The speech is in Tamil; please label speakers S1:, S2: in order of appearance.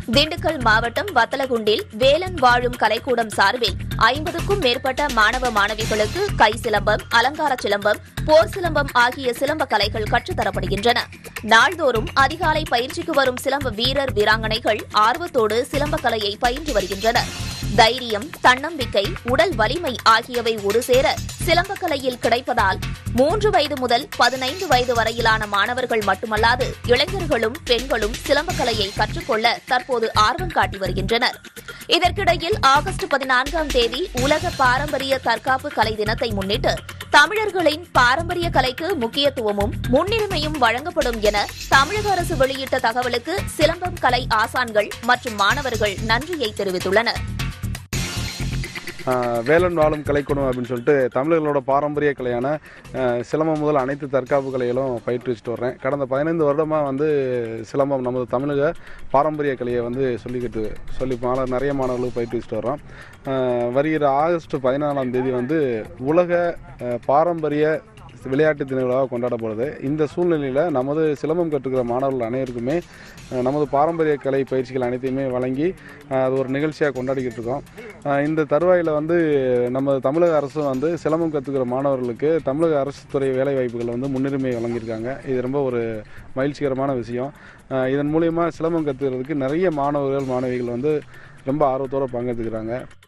S1: திண்டுக்கல் மாவட்டம் வத்தலகுண்டில் வேலன் வாழும் கலைக்கூடம் சார்பில் ஐம்பதுக்கும் மேற்பட்ட மாணவ மாணவிகளுக்கு கை சிலம்பம் அலங்கார சிலம்பம் போர் சிலம்பம் ஆகிய சிலம்ப கலைகள் கற்றுத்தரப்படுகின்றன நாள்தோறும் அதிகாலை பயிற்சிக்கு வரும் சிலம்ப வீரர் வீராங்கனைகள் ஆர்வத்தோடு சிலம்ப கலையை பயின்று வருகின்றனர் தைரியம் தன்னம்பிக்கை உடல் வலிமை ஆகியவை ஒரு சேர சிலம்பக்கலையில் கிடைப்பதால் மூன்று வயது முதல் பதினைந்து வயது வரையிலான மாணவர்கள் மட்டுமல்லாது இளைஞர்களும் பெண்களும் சிலம்பக்கலையை கற்றுக்கொள்ள தற்போது ஆர்வம் காட்டி வருகின்றனர் இதற்கிடையில் ஆகஸ்ட் பதினான்காம் தேதி உலக பாரம்பரிய தற்காப்பு கலை தினத்தை முன்னிட்டு தமிழர்களின் பாரம்பரிய கலைக்கு முக்கியத்துவமும் முன்னுரிமையும் வழங்கப்படும் என தமிழக அரசு வெளியிட்ட தகவலுக்கு சிலம்பம் கலை ஆசான்கள் மற்றும் மாணவர்கள் நன்றியை தெரிவித்துள்ளனர்
S2: ஆஹ் வேலன் வாழும் கலைக்கூடம் அப்படின்னு சொல்லிட்டு தமிழர்களோட பாரம்பரிய கலையான ஆஹ் சிலம்பம் முதல் அனைத்து தற்காப்பு கலைகளும் பயிற்றுவிச்சுட்டு வர்றேன் கடந்த பதினைந்து வருடமாக வந்து சிலம்பம் நமது தமிழக பாரம்பரிய கலையை வந்து சொல்லிக்கிட்டு சொல்லி மாணவர் நிறைய மாணவர்களுக்கு பயிற்றுவிச்சுட்டு வர்றோம் ஆஹ் வருகிற ஆகஸ்ட் பதினாலாம் தேதி வந்து உலக ஆஹ் பாரம்பரிய விளையாட்டு தின விழாவாக கொண்டாடப்படுது இந்த சூழ்நிலையில் நமது சிலம்பம் கற்றுக்கிற மாணவர்கள் அனைவருக்குமே அஹ், நமது பாரம்பரிய கலை பயிற்சிகள் அனைத்தையுமே வழங்கி அஹ், அது ஒரு நிகழ்ச்சியாக கொண்டாடிக்கிட்டு இருக்கோம் அஹ், இந்த தருவாயில் வந்து நமது தமிழக அரசும் வந்து சிலம்பம் கற்றுக்கிற மாணவர்களுக்கு தமிழக அரசு துறை வேலை வாய்ப்புகள் வந்து முன்னுரிமை வழங்கியிருக்காங்க இது ரொம்ப ஒரு மகிழ்ச்சிகரமான விஷயம் அஹ், இதன் மூலியமாக சிலம்பம் கற்றுக்கிறதுக்கு நிறைய மாணவர்கள் மாணவிகள் வந்து ரொம்ப ஆர்வத்தோடு பங்கெடுத்துக்கிறாங்க